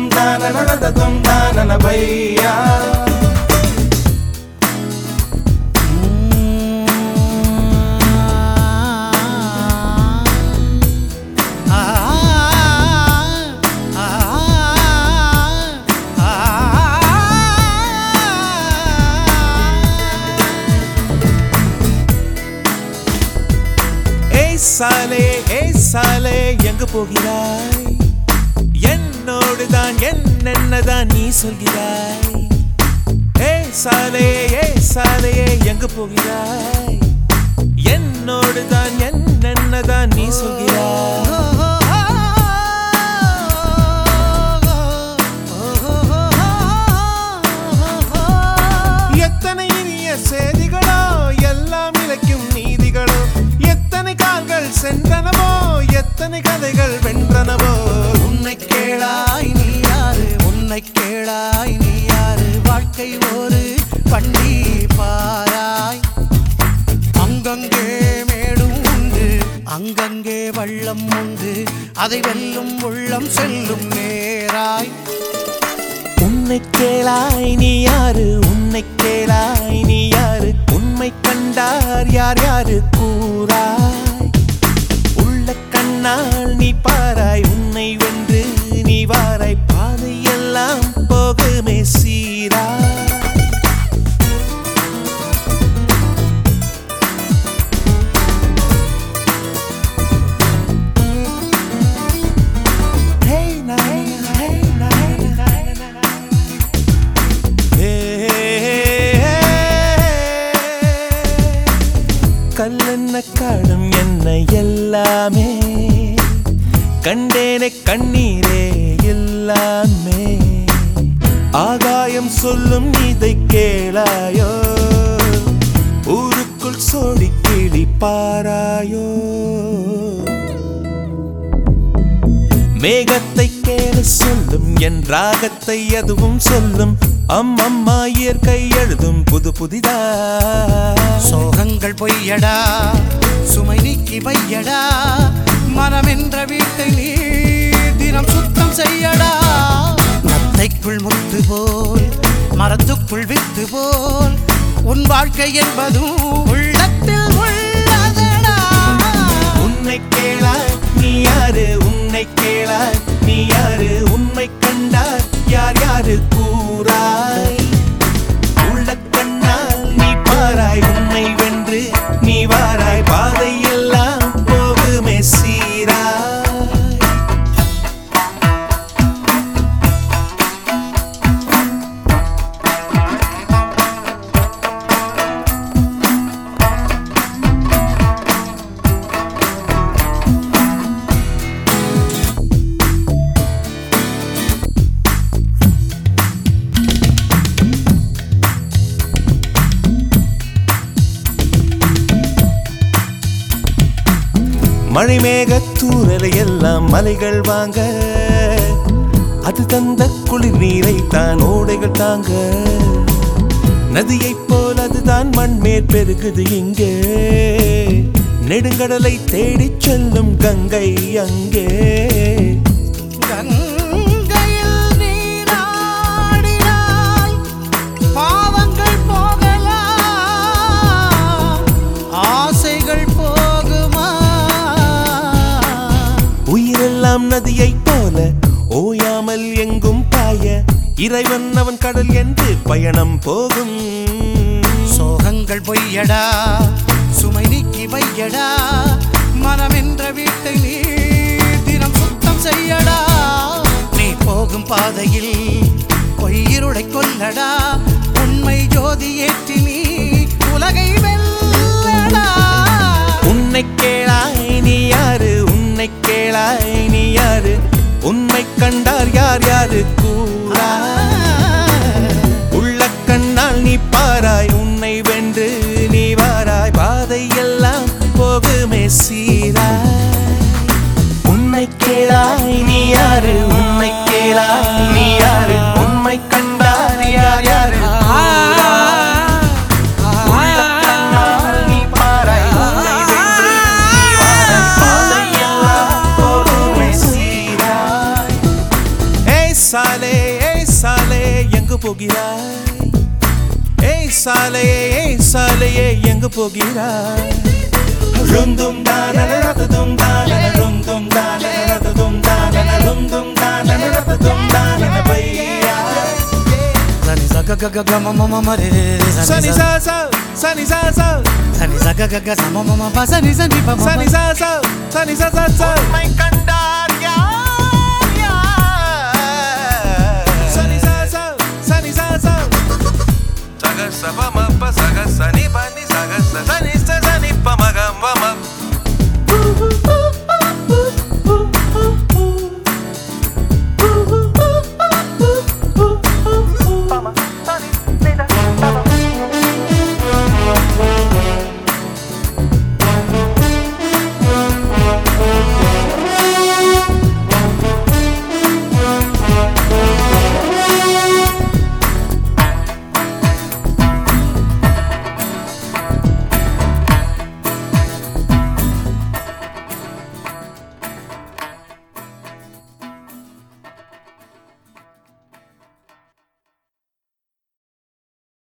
தும் தான நடத தும் தான பையா ஏய் சாலே ஏய் சாலே எங்க போகிறாய் என்னோடு தான் என்னென்னதான் நீ சொல்கிறாய் ஏய் சாலே ஏய் சாலையே எங்க போகிறாய் என்னோடு தான் என்னென்னதான் நீ சொல்கிறாய் எத்தனை இனிய செய்திகளோ எல்லாம் இழைக்கும் நீதிகளோ எத்தனை கால்கள் சென்றனவோ எத்தனை கதைகள் வென்றனவோ உன்னை கேளாய் நீ யாரு உன்னை கேளாய் நீ யாரு வாழ்க்கை ஒரு பண்டி பாராய் அங்கங்கே மேடும் உண்டு அங்கங்கே வள்ளம் உண்டு அதை வெல்லும் உள்ளம் செல்லும் நேராய் உன்னை கேளாய் நீ யாரு உன்னை கேளாய் நீ யாரு உண்மை கண்டார் யார் யாரு கூறாய் உள்ள கண்ணால் நீ பாராய் உன்னை வென்று நீ வாராய் பாதையெல்லாம் போகுமே சீராய் Hey, na, na, hey, na, na, na, na. Hey, hey, hey. கல்லென்ன காடும் என்ன எல்லாமே கண்டேனே கண்ணீரே எல்லாமே ஆகாயம் சொல்லும் இதை கேளாயோ ஊருக்குள் சோடி கிளி பாராயோ மேகத்தை கேள சொல்லும் என் ராகத்தை அதுவும் சொல்லும் அம்மம்மா இயற்கை எழுதும் புது புதிதா சோகங்கள் பொய்யடா சுமை நீக்கி வையடா மனம் என்ற வீட்டை நீ தினம் சுத்தம் செய்யடா நத்தைக்குள் முத்து போல் மரத்துக்குள் வித்து போல் உன் வாழ்க்கை என்பதும் உள்ளத்தில் உள்ளதடா உன்னை கேளாய் நீ யாரு உன்னை கேளாய் நீ யாரு உண்மை கண்டார் யார் யாரு கூறாய் உள்ள கண்ணால் நீ பாராய் உன்னை வென்று நீ வாராய் பாதையெல்லாம் போகுமே சீராய் மணிமேக தூரலை எல்லாம் மலைகள் வாங்க அது தந்த குளிர் நீரை தான் ஓடைகள் தாங்க நதியைப் போல் அதுதான் மண்மேற் பெருகுது இங்கே நெடுங்கடலை தேடிச் செல்லும் கங்கை அங்கே கங்கையில் நீராடினாய் பாவங்கள் போகலாம் ஆசைகள் போகுமா உயிரெல்லாம் நதியைப் போல ஓயாமல் எங்கும் பாய இறைவன் அவன் கடல் என்று பயணம் போகும் சோகங்கள் பொய்யடா சுமை நீக்கி வையடா மனம் என்ற வீட்டை நீ தினம் சுத்தம் செய்யடா நீ போகும் பாதையில் பொய்யிருளை கொல்லடா உண்மை ஜோதி ஏற்றி நீ உலகை வெல்லடா உன்னை கேளாய் நீ யாரு உன்னை கேளாய் நீ யாரு உண்மை கண்டார் யார் யாரு கூறா உள்ள கண்ணால் நீ பாராய் உன்னை வென்று நீ வாராய் பாதையெல்லாம் போகுமே சீராய் உன்னை கேளாய் நீ யாரு உன்னை கேளாய் நீ யாரு உண்மை கண்டார் யார் யாரு கூறாய். உள்ள கண்ணால் நீ பாராய் உன்னை வென்று நீ வாராய் பாதையெல்லாம் போகுமே சீராய் ஏய் சாலே போகிறாய் ஏய் சாலையே ஏய் சாலையே எங்கு போகிறாய் ருந்தும் தானன ரததும் தானன ருந்தும் தானன ரததும் தானன ருந்தும் தானன ரததும் தானன பையா சனி சக க க க ம ம ம ம ரே ரே ரே சனி சனி சா ச சா சனி சா சா சனி சக க க ச ம ம ம ப சனி சனி ப ம சனி ப. சா சா சனி சா சா சா உண்மை கண்டார் யார் யார் சனி சா சா சனி சா சா சக சப மப்ப சக சனி பனி சக ச சனி